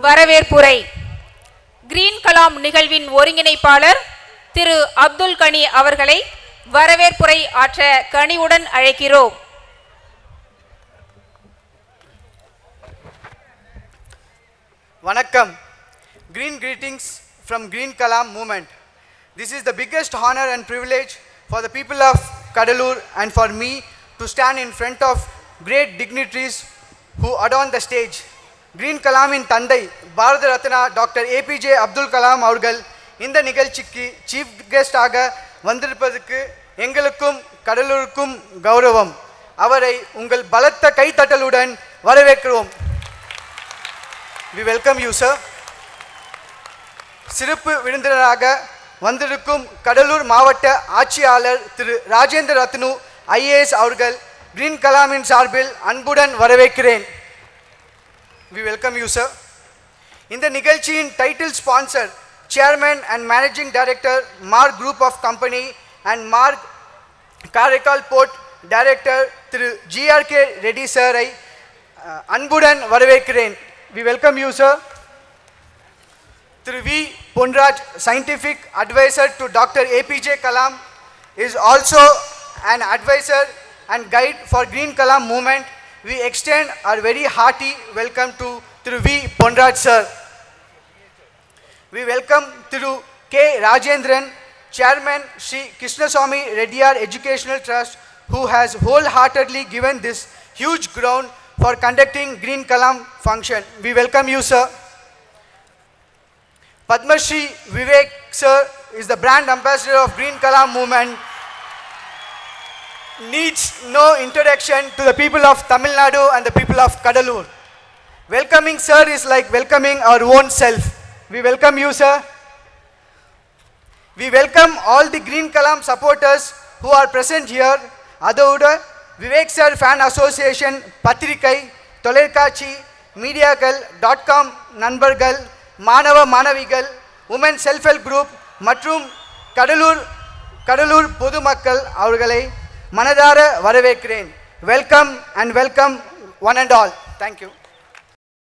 வரவேற்புரை கிரீன் கலாம் நிகழ்வின் ஒருங்கிணைப்பாளர் திரு அப்துல் கனி அவர்களை வரவேற்புரை ஆற்ற கனிவுடன் அழைக்கிறோம் Vanakkam. Green greetings from Green Kalam movement. This is the biggest honor and privilege for the people of Kadalur and for me to stand in front of great dignitaries who adorn the stage. Green கலாமின் தந்தை Bharat Ratna doctor APJ Abdul Kalam அவர்கள் இந்த நிகழ்ச்சிக்கு chief கெஸ்டாக வந்திருப்பதற்கு எங்களுக்கும் கடலூருக்கும் கௌரவம் அவரை உங்கள் பலத்த கைத்தட்டலுடன் வரவேற்கிறோம் வி வெல்கம் யூ சார் சிறப்பு விருந்தினராக வந்திருக்கும் கடலூர் மாவட்ட ஆட்சியாளர் திரு ராஜேந்திர ரத்னு ஐஏஎஸ் அவர்கள் கிரீன் கலாமின் சார்பில் அன்புடன் வரவேற்கிறேன் வி வெல்கம் யூ சார் இந்த நிகழ்ச்சியின் title sponsor chairman and managing director Marg group of company and Marg Karaikal port director Thiru GRK Reddy சாரை அஹ், அன்புடன் வரவேற்கிறேன் we welcome you sir Thiru V Ponraj scientific advisor to Dr. APJ Kalam is also an advisor and guide for Green Kalam movement. We extend our very hearty welcome to Thiru V. Ponraj sir. We welcome Thiru K. Rajendran, Chairman Sri Krishnaswamy Reddiyar Educational Trust, who has wholeheartedly given this huge ground for conducting Green Kalam function. We welcome you, sir. Padma Shri Vivek sir is the brand ambassador of Green Kalam movement. Needs no introduction to the people of Tamil Nadu and the people of Kadalur. Welcoming sir is like welcoming our own self. We welcome you sir. We welcome all the Green Kalam supporters who are present here. அதோட Vivek sir fan association பத்திரிகை தொலைக்காட்சி மீடியாக்கள் dot com நண்பர்கள் மாணவ மாணவிகள் woman self help group மற்றும் கடலூர் கடலூர் பொதுமக்கள் அவர்களை மனதார வரவேற்கிறேன் welcome and welcome one and all thank you